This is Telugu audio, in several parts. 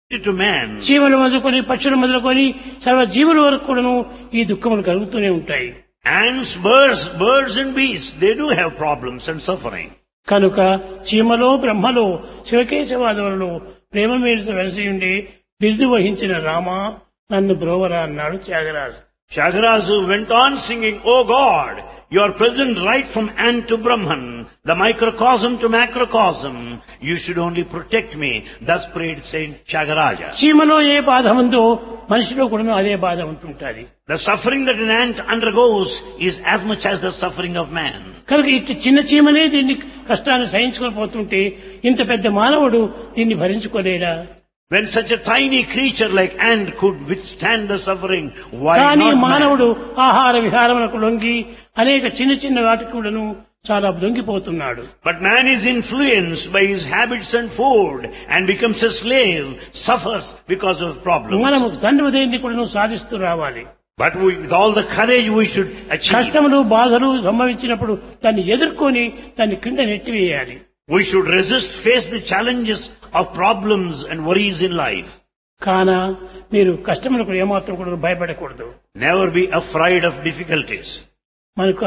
to man. చీమలు మొదలుకొని పక్షులు మొదలుకొని సర్వ జీవుల వరకు కూడాను ఈ దుఃఖములు కలుగుతూనే ఉంటాయి Ants, birds, birds and beasts, they do have problems and suffering. కనుక చీమలో బ్రహ్మలో శివకేశవాదములలో ప్రేమ మీద వెలసి ఉండి బిరుదు వహించిన రామ నన్ను బ్రోవరా అన్నాడు Tyagaraju Shagarazu went on singing, O God, you are present right from ant to Brahman, the microcosm to macrocosm. You should only protect me. Thus prayed Saint Shagaraja. చీమలో ఏ బాధ ఉందో మనిషిలో కూడాను అదే బాధ ఉంటుంటుంది The suffering that an ant undergoes is as much as the suffering of man. కనుక ఇటు చిన్న చీమనే దీన్ని కష్టాన్ని సహించుకొని పోతుంటే ఇంత పెద్ద మానవుడు దీన్ని భరించుకోలేడా When such a tiny creature like ant could withstand the suffering, why కానీ not మానవుడు man? ఆహార విహారములకు లొంగి అనేక చిన్న చిన్న వాటికి కూడాను చాలా లొంగిపోతున్నాడు But man is influenced by his habits and food and becomes a slave, suffers because of problems. మనము తండ్రి దేన్ని కూడాను సాధిస్తూ రావాలి But we, with all the courage we should achieve, కష్టములు బాధలు సంభవించినప్పుడు దాన్ని ఎదుర్కొని దాన్ని క్రింద నెట్టివేయాలి we should resist, face the challenges of problems and worries in life. కాన మీరు కష్టములకు ఏమాత్రం కూడా భయపడకూడదు Never be afraid of difficulties. మనకు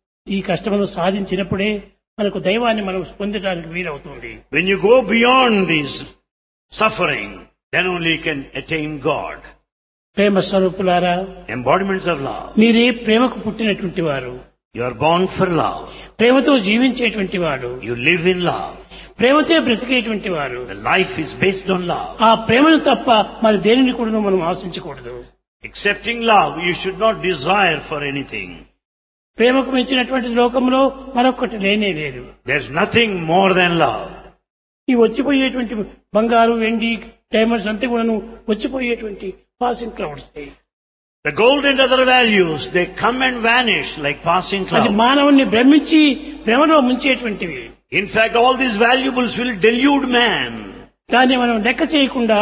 ఈ కష్టమును సాధించినప్పుడే మనకు దైవాన్ని మనం పొందడానికి వీలవుతుంది When you go beyond this suffering, then only you can attain God. ప్రేమ స్వరూపులారా Embodiments of love. మీరే ప్రేమకు పుట్టినటువంటి వారు You are born for love. ప్రేమతో జీవించేటువంటి వాడు You live in love. ప్రేమతో బ్రతికేటువంటి వారు The life is based on love. ఆ ప్రేమను తప్ప మరి దేనిని కూడా మనం ఆశించకూడదు Accepting love, you should not desire for anything. ప్రేమకు మించినటువంటి లోకంలో మరొకటి లేనే లేదు There's nothing more than love. ఈ వచ్చిపోయేటువంటి బంగారు వెండి డైమండ్స్ అంతా కూడాను వచ్చిపోయేటువంటి passing clouds The gold and other values, they come and vanish like passing అది clouds. మానవుణ్ణి భ్రమించి భ్రమలో ముంచేటువంటివి In fact, all these valuables will delude man. దాన్ని మనం లెక్క చేయకుండా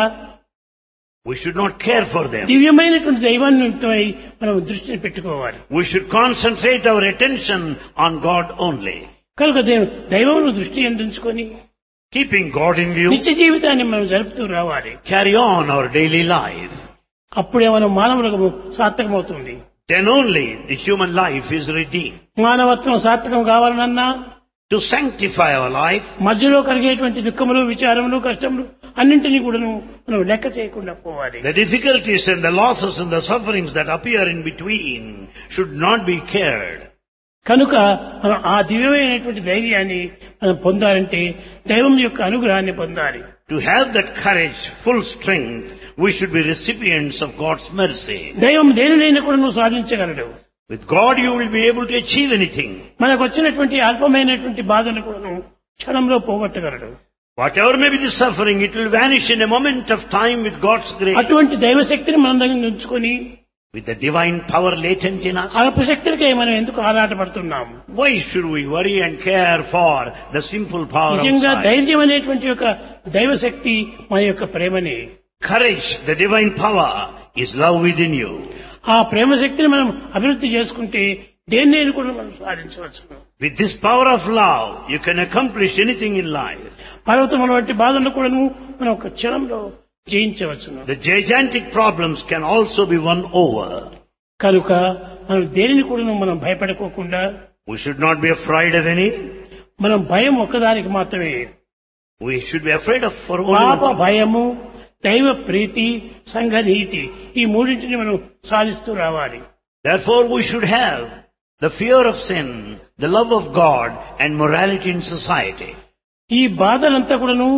We should not care for them. దివ్యమైనటువంటి దైవాన్నిపై మనం దృష్టిని పెట్టుకోవాలి We should concentrate our attention on God only. కనుక దేవు- దైవమును దృష్టి అందించుకొని Keeping God in view, నిత్య జీవితాన్ని మనం జరుపుతూ రావాలి carry on our daily life. అప్పుడే మనం మానవులకు సార్థకమవుతుంది Then only the human life is redeemed. మానవత్వం సార్థకం కావాలనన్నా To sanctify our life, మధ్యలో కలిగేటువంటి దుఃఖములు విచారములు కష్టములు అన్నింటినీ కూడాను మనం లెక్క చేయకుండా పోవాలి the difficulties and the losses and the sufferings that appear in between should not be cared. కనుక మనం ఆ దివ్యమైనటువంటి ధైర్యాన్ని మనం పొందాలంటే దైవం యొక్క అనుగ్రహాన్ని పొందాలి To have that courage, full strength, we should be recipients of God's mercy. దైవం దేనినైనా కూడా నువ్వు సాధించగలడు With God you will be able to achieve anything. మనకు వచ్చినటువంటి అల్పమైనటువంటి బాధను కూడాను క్షణంలో పోగొట్టగలడు Whatever may be the suffering, it will vanish in a moment of time with God's grace. అటువంటి దైవశక్తిని మన దగ్గర ఉంచుకొని With the divine power latent in us. అల్పశక్తులకై మనం ఎందుకు ఆరాటపడుతున్నాము Why should we worry and care for the simple power నిజంగా outside? ధైర్యం అనేటువంటి యొక్క దైవశక్తి మన యొక్క ప్రేమని Courage, the divine power, is love within you. ఆ ప్రేమ శక్తిని మనం అభివృద్ధి చేసుకుంటే దేన్నైనా కూడా మనం సాధించవచ్చు With this power of love, you can accomplish anything in life. పర్వతముల వంటి బాధలను కూడాను మనం ఒక క్షణంలో జయించవచ్చును The gigantic problems can also be won over. కనుక మనం దేనిని కూడా మనం భయపడుకోకుండా We should not be afraid of any. మనం భయం ఒక్కదానికి మాత్రమే We should be afraid of for only పాప one thing. భయము దైవ ప్రీతి సంఘ నీతి ఈ మూడింటిని మనం సాధిస్తూ రావాలి Therefore we should have the fear of sin, the love of God and morality in society. ఈ బాధలంతా కూడాను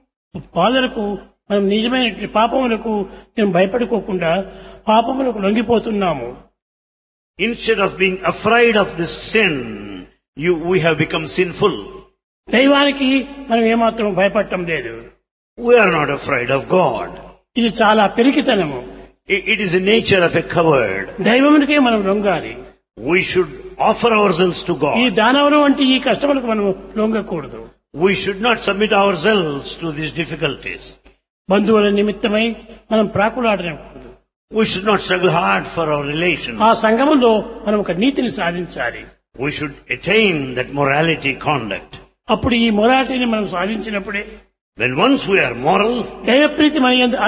బాధలకు మనం నిజమైన పాపములకు మేము భయపడుకోకుండా పాపములకు లొంగిపోతున్నాము Instead of being afraid of this sin, you, we have become sinful. దైవానికి మనం ఏమాత్రం భయపడటం లేదు We are not afraid of God. ఇది చాలా పెరిగితనము I- It is the nature of a coward. దైవమునికే మనం లొంగాలి We should offer ourselves to ఈ God. దానవరం వంటి ఈ కష్టములకు మనం లొంగకూడదు We should not submit ourselves to these difficulties. బంధువుల నిమిత్తమై మనం ప్రాకులాడకూడదు We should not struggle hard for our relations. ఆ సంఘములో మనం ఒక నీతిని సాధించాలి We should attain that morality conduct. అప్పుడు ఈ మొరాటిని మనం సాధించినప్పుడే When once we are moral, దైవప్రీతి మన యందు